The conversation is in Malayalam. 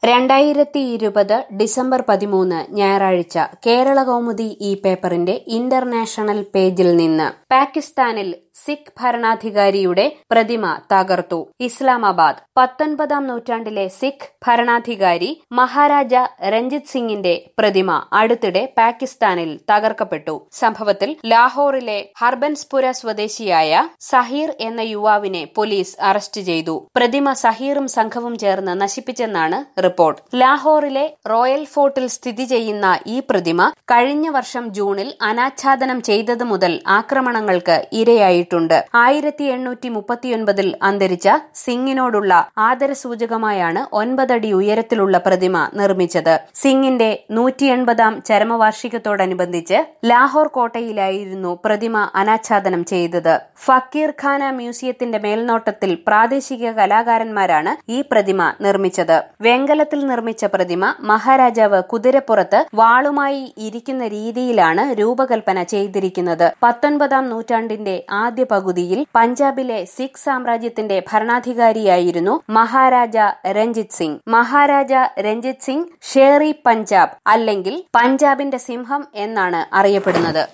രണ്ടായിരത്തി ഇരുപത് ഡിസംബർ പതിമൂന്ന് ഞായറാഴ്ച കേരള കൗമുദി ഈ പേപ്പറിന്റെ ഇന്റർനാഷണൽ പേജിൽ നിന്ന് പാകിസ്ഥാനിൽ സിഖ് ഭരണാധികാരിയുടെ പ്രതിമ തകർത്തു ഇസ്ലാമാബാദ് പത്തൊൻപതാം നൂറ്റാണ്ടിലെ സിഖ് ഭരണാധികാരി മഹാരാജ രഞ്ജിത് സിംഗിന്റെ പ്രതിമ അടുത്തിടെ പാകിസ്ഥാനിൽ തകർക്കപ്പെട്ടു സംഭവത്തിൽ ലാഹോറിലെ ഹർബൻസ്പുര സ്വദേശിയായ സഹീർ എന്ന യുവാവിനെ പോലീസ് അറസ്റ്റ് ചെയ്തു പ്രതിമ സഹീറും സംഘവും ചേർന്ന് നശിപ്പിച്ചെന്നാണ് റിപ്പോർട്ട് ലാഹോറിലെ റോയൽ ഫോർട്ടിൽ സ്ഥിതി ചെയ്യുന്ന ഈ പ്രതിമ കഴിഞ്ഞ വർഷം ജൂണിൽ അനാച്ഛാദനം ചെയ്തത് മുതൽ ആക്രമണങ്ങൾക്ക് ഇരയായിട്ടുണ്ട് ആയിരത്തി എണ്ണൂറ്റി മുപ്പത്തിയൊൻപതിൽ അന്തരിച്ച സിംഗിനോടുള്ള ആദരസൂചകമായാണ് ഒൻപതടി ഉയരത്തിലുള്ള പ്രതിമ നിർമ്മിച്ചത് സിംഗിന്റെ നൂറ്റി എൺപതാം ചരമവാർഷികത്തോടനുബന്ധിച്ച് ലാഹോർ കോട്ടയിലായിരുന്നു പ്രതിമ അനാച്ഛാദനം ചെയ്തത് ഫക്കീർ ഖാന മ്യൂസിയത്തിന്റെ മേൽനോട്ടത്തിൽ പ്രാദേശിക കലാകാരന്മാരാണ് ഈ പ്രതിമ നിർമ്മിച്ചത് വെങ്കലത്തിൽ നിർമ്മിച്ച പ്രതിമ മഹാരാജാവ് കുതിരപ്പുറത്ത് വാളുമായി ഇരിക്കുന്ന രീതിയിലാണ് രൂപകൽപ്പന ചെയ്തിരിക്കുന്നത് പത്തൊൻപതാം നൂറ്റാണ്ടിന്റെ ആദ്യ പകുതിയിൽ പഞ്ചാബിലെ സിഖ് സാമ്രാജ്യത്തിന്റെ ഭരണാധികാരിയായിരുന്നു മഹാരാജ രഞ്ജിത് സിംഗ് മഹാരാജ രഞ്ജിത് സിംഗ് ഷേറി പഞ്ചാബ് അല്ലെങ്കിൽ പഞ്ചാബിന്റെ സിംഹം എന്നാണ് അറിയപ്പെടുന്നത്